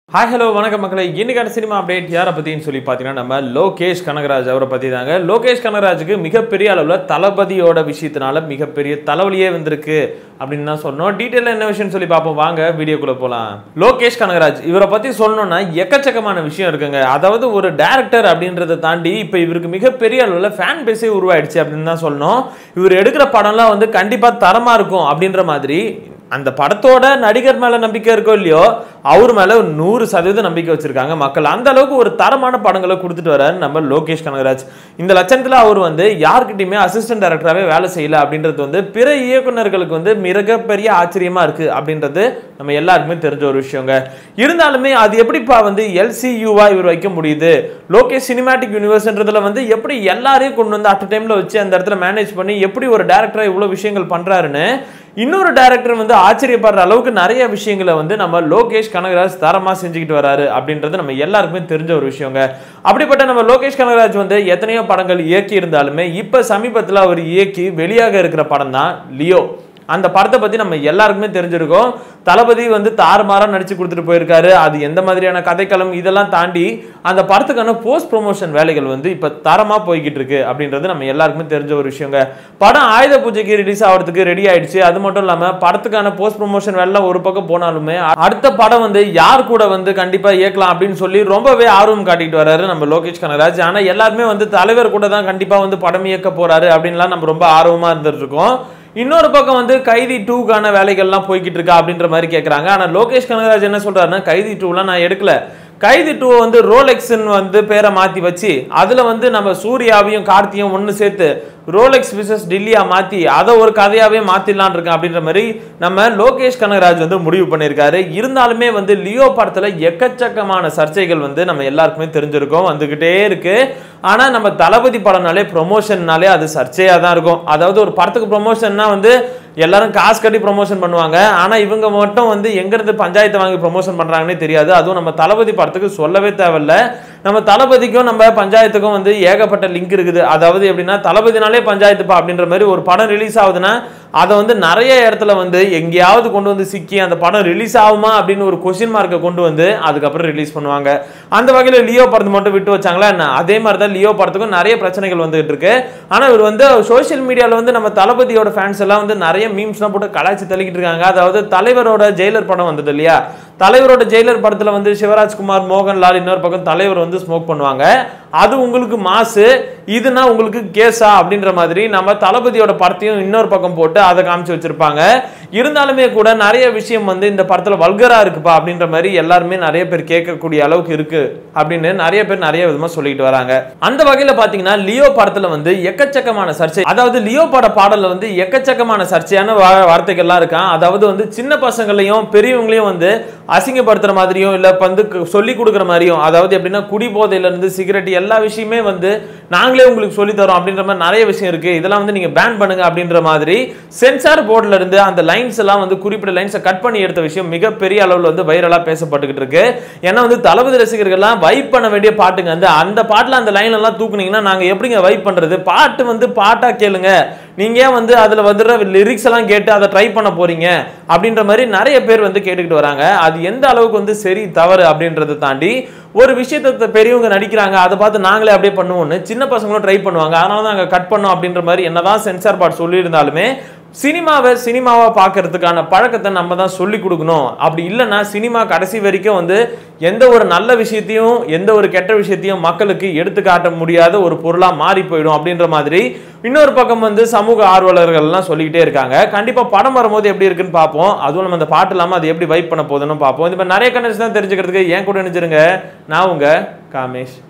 hi hello வணக்கம் மக்களே இன்னைக்கான சினிமா அப்டேட் யாரை பற்றின்னு சொல்லி பார்த்தீங்கன்னா நம்ம லோகேஷ் கனகராஜ் அவரை பற்றி தாங்க லோகேஷ் கனகராஜுக்கு மிகப்பெரிய அளவில் தளபதியோட விஷயத்தினால மிகப்பெரிய தலைவலியே வந்திருக்கு அப்படின்னு தான் சொன்னோம் டீட்டெயிலாக என்ன விஷயம்னு சொல்லி பார்ப்போம் வாங்க வீடியோக்குள்ளே போகலாம் லோகேஷ் கனகராஜ் இவரை பற்றி சொல்லணும்னா எக்கச்சக்கமான விஷயம் இருக்குங்க அதாவது ஒரு டேரக்டர் அப்படின்றத தாண்டி இப்போ இவருக்கு மிகப்பெரிய அளவில் ஃபேன் பேஸே உருவாயிடுச்சு அப்படின்னு தான் சொல்லணும் இவர் எடுக்கிற படம்லாம் வந்து கண்டிப்பாக தரமாக இருக்கும் அப்படின்ற மாதிரி அந்த படத்தோட நடிகர் மேல நம்பிக்கை இருக்கோ இல்லையோ அவர் மேல ஒரு நூறு சதவீதம் நம்பிக்கை வச்சிருக்காங்க மக்கள் அந்த அளவுக்கு ஒரு தரமான படங்களை கொடுத்துட்டு வராரு நம்ம லோகேஷ் கனகராஜ் இந்த லட்சணத்துல அவர் வந்து யார்கிட்டயுமே அசிஸ்டன்ட் டைரக்டராகவே வேலை செய்யல அப்படின்றது வந்து பிற இயக்குனர்களுக்கு வந்து மிகப்பெரிய ஆச்சரியமா இருக்கு அப்படின்றது நம்ம எல்லாருக்குமே தெரிஞ்ச ஒரு விஷயங்க இருந்தாலுமே அது எப்படிப்பா வந்து எல்சியூவா இவர் வைக்க முடியுது லோகேஷ் சினிமாட்டிக் யூனிவர்ஸ்ன்றதுல வந்து எப்படி எல்லாரையும் கொண்டு வந்து அட் டைம்ல வச்சு அந்த இடத்துல மேனேஜ் பண்ணி எப்படி ஒரு டேரக்டரா இவ்வளவு விஷயங்கள் பண்றாருன்னு இன்னொரு டேரக்டர் வந்து ஆச்சரியப்படுற அளவுக்கு நிறைய விஷயங்களை வந்து நம்ம லோகேஷ் கனகராஜ் தரமா செஞ்சுக்கிட்டு வராரு அப்படின்றது நம்ம எல்லாருக்குமே தெரிஞ்ச ஒரு விஷயங்க அப்படிப்பட்ட நம்ம லோகேஷ் கனகராஜ் வந்து எத்தனையோ படங்கள் இயக்கி இருந்தாலுமே இப்ப சமீபத்தில் அவர் இயக்கி வெளியாக இருக்கிற படம் தான் லியோ அந்த படத்தை பத்தி நம்ம எல்லாருக்குமே தெரிஞ்சிருக்கோம் தளபதி வந்து தாறுமாறா நடிச்சு கொடுத்துட்டு போயிருக்காரு அது எந்த மாதிரியான கதைக்களம் இதெல்லாம் தாண்டி அந்த படத்துக்கான போஸ்ட் ப்ரொமோஷன் வேலைகள் வந்து இப்ப தரமா போய்கிட்டு இருக்கு அப்படின்றது நம்ம எல்லாருக்குமே தெரிஞ்ச ஒரு விஷயங்க படம் ஆயுத பூஜைக்கு ரிலீஸ் ஆகிறதுக்கு ரெடி ஆயிடுச்சு அது மட்டும் இல்லாம படத்துக்கான போஸ்ட் ப்ரொமோஷன் வேலை ஒரு பக்கம் போனாலுமே அடுத்த படம் வந்து யார் கூட வந்து கண்டிப்பா இயக்கலாம் அப்படின்னு சொல்லி ரொம்பவே ஆர்வம் காட்டிட்டு வராரு நம்ம லோகேஷ் கனகராஜ் ஆனா எல்லாருமே வந்து தலைவர் கூட தான் கண்டிப்பா வந்து படம் இயக்க போறாரு அப்படின்லாம் நம்ம ரொம்ப ஆர்வமா இருந்துட்டு இருக்கோம் இன்னொரு பக்கம் வந்து கைதி டூக்கான வேலைகள்லாம் போய்கிட்டு இருக்கா அப்படின்ற மாதிரி கேட்குறாங்க ஆனால் லோகேஷ் கனகராஜ் என்ன சொல்றாருன்னா கைதி டூலாம் நான் எடுக்கல கைதி டூ வந்து ரோலெக்ஸ்ன்னு வந்து பேரை மாற்றி வச்சு அதில் வந்து நம்ம சூர்யாவையும் கார்த்தியும் ஒன்று சேர்த்து ரோலெக்ஸ் விசஸ் டில்லியா மாற்றி அதை ஒரு கதையாகவே மாற்றிடலான் இருக்கேன் அப்படின்ற மாதிரி நம்ம லோகேஷ் கனகராஜ் வந்து முடிவு பண்ணியிருக்காரு இருந்தாலுமே வந்து லியோ படத்தில் எக்கச்சக்கமான சர்ச்சைகள் வந்து நம்ம எல்லாருக்குமே தெரிஞ்சிருக்கோம் வந்துக்கிட்டே இருக்கு ஆனால் நம்ம தளபதி படம்னாலே ப்ரொமோஷன்னாலே அது சர்ச்சையாக தான் இருக்கும் அதாவது ஒரு படத்துக்கு ப்ரொமோஷன்னா வந்து எல்லாரும் காசு கட்டி ப்ரொமோஷன் பண்ணுவாங்க ஆனால் இவங்க மட்டும் வந்து எங்கேருந்து பஞ்சாயத்தை வாங்கி ப்ரொமோஷன் பண்ணுறாங்கன்னே தெரியாது அதுவும் நம்ம தளபதி படத்துக்கு சொல்லவே தேவையில்ல நம்ம தளபதிக்கும் நம்ம பஞ்சாயத்துக்கும் வந்து ஏகப்பட்ட லிங்க் இருக்குது அதாவது எப்படின்னா தளபதினாலே பஞ்சாயத்துப்பா அப்படின்ற மாதிரி ஒரு படம் ரிலீஸ் ஆகுதுன்னா அதை வந்து நிறைய இடத்துல வந்து எங்கேயாவது கொண்டு வந்து சிக்கி அந்த படம் ரிலீஸ் ஆகுமா அப்படின்னு ஒரு கொஸ்டின் மார்க்கை கொண்டு வந்து அதுக்கப்புறம் ரிலீஸ் பண்ணுவாங்க அந்த வகையில் லியோ படத்தை மட்டும் விட்டு வச்சாங்களா என்ன அதே மாதிரி தான் லியோ படத்துக்கும் நிறைய பிரச்சனைகள் வந்துகிட்டு இருக்கு ஆனால் இவர் வந்து சோஷியல் மீடியாவில் வந்து நம்ம தளபதியோட ஃபேன்ஸ் எல்லாம் வந்து நிறைய மீம்ஸ்லாம் போட்டு கலாய்ச்சி தள்ளிக்கிட்டு இருக்காங்க அதாவது தலைவரோட ஜெயிலர் படம் வந்தது இல்லையா தலைவரோட ஜெயிலர் படத்தில் வந்து சிவராஜ்குமார் மோகன்லால் இன்னொரு பக்கம் தலைவர் வந்து ஸ்மோக் பண்ணுவாங்க அது உங்களுக்கு மாசு இதுனா உங்களுக்கு கேஸா அப்படின்ற மாதிரி நம்ம தளபதியோட படத்தையும் இன்னொரு பக்கம் போட்டு அதை காமிச்சு வச்சிருப்பாங்க இருந்தாலுமே கூட நிறைய விஷயம் வந்து இந்த படத்துல வல்கரா இருக்குப்பா அப்படின்ற மாதிரி எல்லாருமே நிறைய பேர் கேட்கக்கூடிய அளவுக்கு இருக்கு அப்படின்னு நிறைய பேர் நிறைய விதமா சொல்லிட்டு வராங்க அந்த வகையில பாத்தீங்கன்னா லியோ படத்துல வந்து எக்கச்சக்கமான சர்ச்சை அதாவது லியோ பட பாடல்ல வந்து எக்கச்சக்கமான சர்ச்சையான வா- வார்த்தைகள்லாம் இருக்கான் அதாவது வந்து சின்ன பசங்களையும் பெரியவங்களையும் வந்து அசிங்கப்படுத்துற மாதிரியும் இல்ல வந்து சொல்லி கொடுக்குற மாதிரியும் அதாவது எப்படின்னா குடி போதையில இருந்து சிகரெட் எல்லா விஷயமே வந்து நாங்களே உங்களுக்கு சொல்லி தரோம் அப்படின்ற மாதிரி நிறைய விஷயம் இருக்கு இதெல்லாம் வந்து நீங்க பேன் பண்ணுங்க அப்படின்ற மாதிரி சென்சார் போர்டுல இருந்து அந்த லைன்ஸ் எல்லாம் வந்து குறிப்பிட்ட லைன்ஸை கட் பண்ணி எடுத்த விஷயம் மிகப்பெரிய அளவில் வந்து வைரலா பேசப்பட்டுக்கிட்டு இருக்கு ஏன்னா வந்து தளபதி ரசிகர்கள்லாம் வைப் பண்ண வேண்டிய பாட்டுங்க வந்து அந்த பாட்டுல அந்த லைன் எல்லாம் தூக்குனீங்கன்னா நாங்க எப்படிங்க வைப் பண்றது பாட்டு வந்து பாட்டா கேளுங்க நீங்க ஏன் வந்து அதுல வந்துடுற லிரிக்ஸ் எல்லாம் கேட்டு அதை ட்ரை பண்ண போறீங்க அப்படின்ற மாதிரி நிறைய பேர் வந்து கேட்டுக்கிட்டு வராங்க அது எந்த அளவுக்கு வந்து சரி தவறு அப்படின்றத தாண்டி ஒரு விஷயத்தை பெரியவங்க நடிக்கிறாங்க அதை பார்த்து நாங்களே அப்படியே பண்ணுவோம்னு சின்ன பசங்களும் ட்ரை பண்ணுவாங்க அதனால தான் நாங்கள் கட் பண்ணோம் அப்படின்ற மாதிரி என்னதான் சென்சார் பார்ட் சொல்லியிருந்தாலுமே சினிமாவை சினிமாவா பார்க்கறதுக்கான பழக்கத்தை நம்ம தான் சொல்லி கொடுக்கணும் அப்படி இல்லைன்னா சினிமா கடைசி வரைக்கும் வந்து எந்த ஒரு நல்ல விஷயத்தையும் எந்த ஒரு கெட்ட விஷயத்தையும் மக்களுக்கு எடுத்து காட்ட முடியாத ஒரு பொருளா மாறி போயிடும் அப்படின்ற மாதிரி இன்னொரு பக்கம் வந்து சமூக ஆர்வலர்கள்லாம் சொல்லிக்கிட்டே இருக்காங்க கண்டிப்பா படம் வரும்போது எப்படி இருக்குன்னு பார்ப்போம் அதுவும் நம்ம அந்த பாட்டு இல்லாம அது எப்படி வைப் பண்ண போகுதுன்னு பார்ப்போம் இந்த மாதிரி நிறைய கண்டென்ட்ஸ் தான் தெரிஞ்சுக்கிறதுக்கு ஏன் கூட நினைச்சிருங்க நான் உங்க காமேஷ்